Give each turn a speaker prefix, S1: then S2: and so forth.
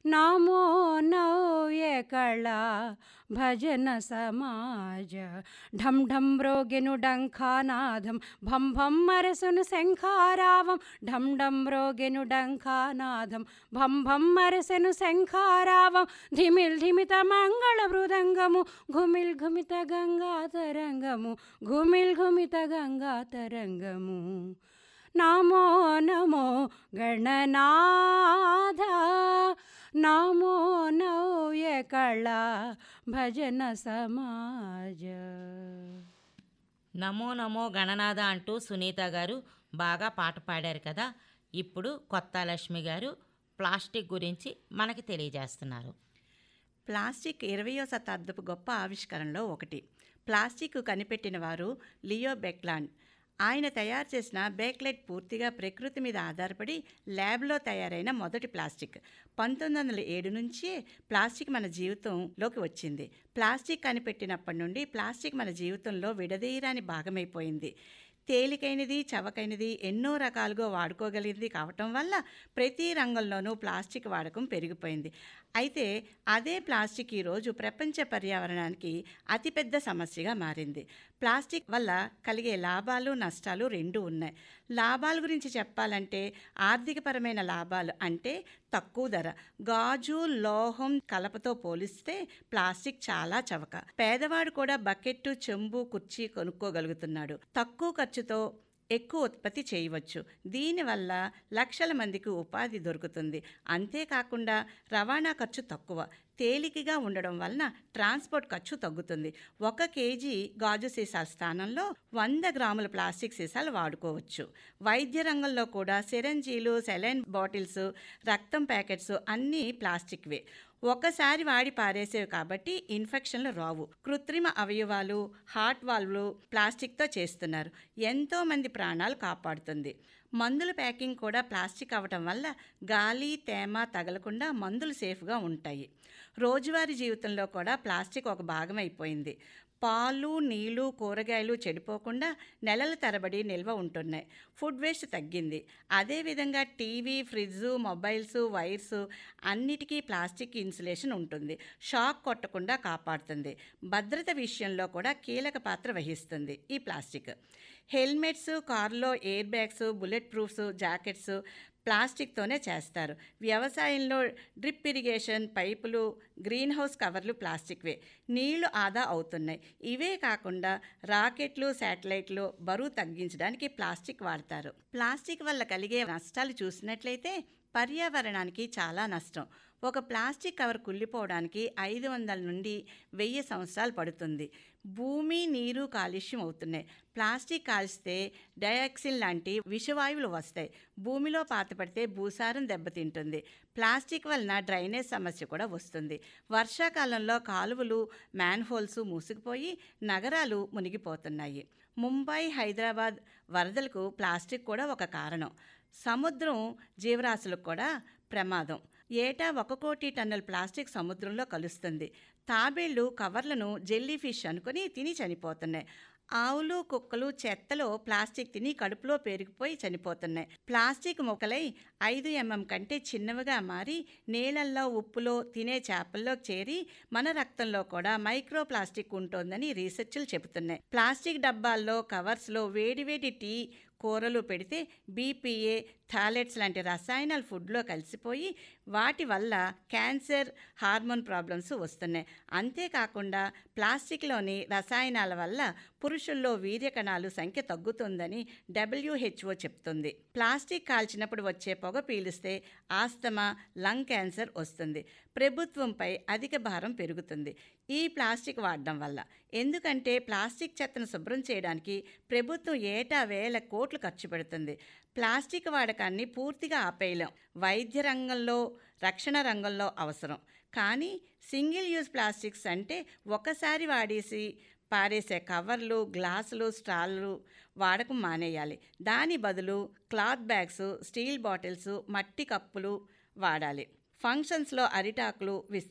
S1: నమో నవ్య కళా భజన సమాజ ఢం ఢం మ్రోగెను డంఖానాదం భం భం మరసును శంఖారావం ఢం ఢం మ్రోగెను డంఖానాదం భం భం మరసెను శంఖారావం ధిమిల్ ధిమిత మంగళ మృదంగము ఘుమిల్ ఘుమిత గంగా తరంగము ఘుమిల్ ఘుమిత గంగా తరంగము నమో నమో గణనాథ నమో నవ్య కళా భజన సమాజ
S2: నమో నమో గణనాథ అంటూ సునీత గారు బాగా పాట పాడారు కదా ఇప్పుడు కొత్త లక్ష్మి గారు ప్లాస్టిక్ గురించి మనకి తెలియజేస్తున్నారు
S3: ప్లాస్టిక్ ఇరవయో శతాబ్దపు గొప్ప ఆవిష్కరణలో ఒకటి ప్లాస్టిక్ కనిపెట్టిన వారు లియో బెక్లాండ్ ఆయన తయారు చేసిన బేక్లెట్ పూర్తిగా ప్రకృతి మీద ఆధారపడి ల్యాబ్లో తయారైన మొదటి ప్లాస్టిక్ పంతొమ్మిది వందల ఏడు నుంచే ప్లాస్టిక్ మన జీవితంలోకి వచ్చింది ప్లాస్టిక్ కనిపెట్టినప్పటి నుండి ప్లాస్టిక్ మన జీవితంలో విడదీయరాని భాగమైపోయింది తేలికైనది చవకైనది ఎన్నో రకాలుగా వాడుకోగలిగింది కావటం వల్ల ప్రతి రంగంలోనూ ప్లాస్టిక్ వాడకం పెరిగిపోయింది అయితే అదే ప్లాస్టిక్ ఈరోజు ప్రపంచ పర్యావరణానికి అతిపెద్ద సమస్యగా మారింది ప్లాస్టిక్ వల్ల కలిగే లాభాలు నష్టాలు రెండు ఉన్నాయి లాభాల గురించి చెప్పాలంటే ఆర్థికపరమైన లాభాలు అంటే తక్కువ ధర గాజు లోహం కలపతో పోలిస్తే ప్లాస్టిక్ చాలా చవక పేదవాడు కూడా బకెట్ చెంబు కుర్చీ కొనుక్కోగలుగుతున్నాడు తక్కువ ఖర్చుతో ఎక్కువ ఉత్పత్తి చేయవచ్చు దీనివల్ల లక్షల మందికి ఉపాధి దొరుకుతుంది అంతేకాకుండా రవాణా ఖర్చు తక్కువ తేలికగా ఉండడం వలన ట్రాన్స్పోర్ట్ ఖర్చు తగ్గుతుంది ఒక కేజీ గాజు సీసాల స్థానంలో వంద గ్రాముల ప్లాస్టిక్ సీసాలు వాడుకోవచ్చు వైద్య రంగంలో కూడా సిరంజీలు సెలైన్ బాటిల్స్ రక్తం ప్యాకెట్స్ అన్నీ ప్లాస్టిక్వే ఒకసారి వాడి పారేసేవి కాబట్టి ఇన్ఫెక్షన్లు రావు కృత్రిమ అవయవాలు హార్ట్ వాల్వ్లు ప్లాస్టిక్తో చేస్తున్నారు ఎంతో మంది ప్రాణాలు కాపాడుతుంది మందుల ప్యాకింగ్ కూడా ప్లాస్టిక్ అవ్వటం వల్ల గాలి తేమ తగలకుండా మందులు సేఫ్గా ఉంటాయి రోజువారీ జీవితంలో కూడా ప్లాస్టిక్ ఒక భాగం అయిపోయింది పాలు నీళ్లు కూరగాయలు చెడిపోకుండా నెలల తరబడి నిల్వ ఉంటున్నాయి ఫుడ్ వేస్ట్ తగ్గింది అదేవిధంగా టీవీ ఫ్రిడ్జ్ మొబైల్స్ వైర్స్ అన్నిటికీ ప్లాస్టిక్ ఇన్సులేషన్ ఉంటుంది షాక్ కొట్టకుండా కాపాడుతుంది భద్రత విషయంలో కూడా కీలక పాత్ర వహిస్తుంది ఈ ప్లాస్టిక్ హెల్మెట్స్ కార్లో air bags bullet proofs jackets ప్లాస్టిక్తోనే చేస్తారు వ్యవసాయంలో డ్రిప్ ఇరిగేషన్ పైపులు గ్రీన్ హౌస్ కవర్లు ప్లాస్టిక్వే నీళ్లు ఆదా అవుతున్నాయి ఇవే కాకుండా రాకెట్లు శాటిలైట్లు బరువు తగ్గించడానికి ప్లాస్టిక్ వాడతారు ప్లాస్టిక్ వల్ల కలిగే నష్టాలు చూసినట్లయితే పర్యావరణానికి చాలా నష్టం ఒక ప్లాస్టిక్ కవర్ కుళ్ళిపోవడానికి ఐదు వందల నుండి వెయ్యి సంవత్సరాలు పడుతుంది భూమి నీరు కాలుష్యం అవుతున్నాయి ప్లాస్టిక్ కాల్స్తే డయాక్సిన్ లాంటి విషవాయువులు వస్తాయి భూమిలో పాతపడితే భూసారం దెబ్బతింటుంది ప్లాస్టిక్ వలన డ్రైనేజ్ సమస్య కూడా వస్తుంది వర్షాకాలంలో కాలువలు మ్యాన్హోల్స్ మూసుకుపోయి నగరాలు మునిగిపోతున్నాయి ముంబై హైదరాబాద్ వరదలకు ప్లాస్టిక్ కూడా ఒక కారణం సముద్రం జీవరాశులకు కూడా ప్రమాదం ఏటా ఒక కోటి టన్నుల ప్లాస్టిక్ సముద్రంలో కలుస్తుంది తాబేళ్లు కవర్లను జెల్లీ ఫిష్ అనుకుని తిని చనిపోతున్నాయి ఆవులు కుక్కలు చెత్తలో ప్లాస్టిక్ తిని కడుపులో పెరిగిపోయి చనిపోతున్నాయి ప్లాస్టిక్ మొక్కలై ఐదు ఎంఎం కంటే చిన్నవిగా మారి నీళ్ళల్లో ఉప్పులో తినే చేపల్లో చేరి మన రక్తంలో కూడా మైక్రో ప్లాస్టిక్ ఉంటుందని రీసెర్చ్లు చెబుతున్నాయి ప్లాస్టిక్ డబ్బాల్లో కవర్స్లో వేడివేడి టీ కూరలు పెడితే బీపీఏ థాలెట్స్ లాంటి రసాయనాలు ఫుడ్లో కలిసిపోయి వాటి వల్ల క్యాన్సర్ హార్మోన్ ప్రాబ్లమ్స్ వస్తున్నాయి అంతేకాకుండా ప్లాస్టిక్లోని రసాయనాల వల్ల పురుషుల్లో వీర్యకణాలు సంఖ్య తగ్గుతుందని డబ్ల్యూహెచ్ఓ చెప్తుంది ప్లాస్టిక్ కాల్చినప్పుడు వచ్చే పొగ పీలిస్తే ఆస్తమా లంగ్ క్యాన్సర్ వస్తుంది ప్రభుత్వంపై అధిక భారం పెరుగుతుంది ఈ ప్లాస్టిక్ వాడడం వల్ల ఎందుకంటే ప్లాస్టిక్ చెత్తను శుభ్రం చేయడానికి ప్రభుత్వం ఏటా వేల కోట్లు ఖర్చు పెడుతుంది ప్లాస్టిక్ వాడకాన్ని పూర్తిగా ఆపేయలేం వైద్య రంగంలో రక్షణ రంగంలో అవసరం కానీ సింగిల్ యూజ్ ప్లాస్టిక్స్ అంటే ఒకసారి వాడేసి పారేసే కవర్లు గ్లాసులు స్టాళ్ళు వాడకం మానేయాలి దాని బదులు క్లాత్ బ్యాగ్స్ స్టీల్ బాటిల్స్ మట్టి కప్పులు వాడాలి ఫంక్షన్స్లో అరిటాకులు విస్త్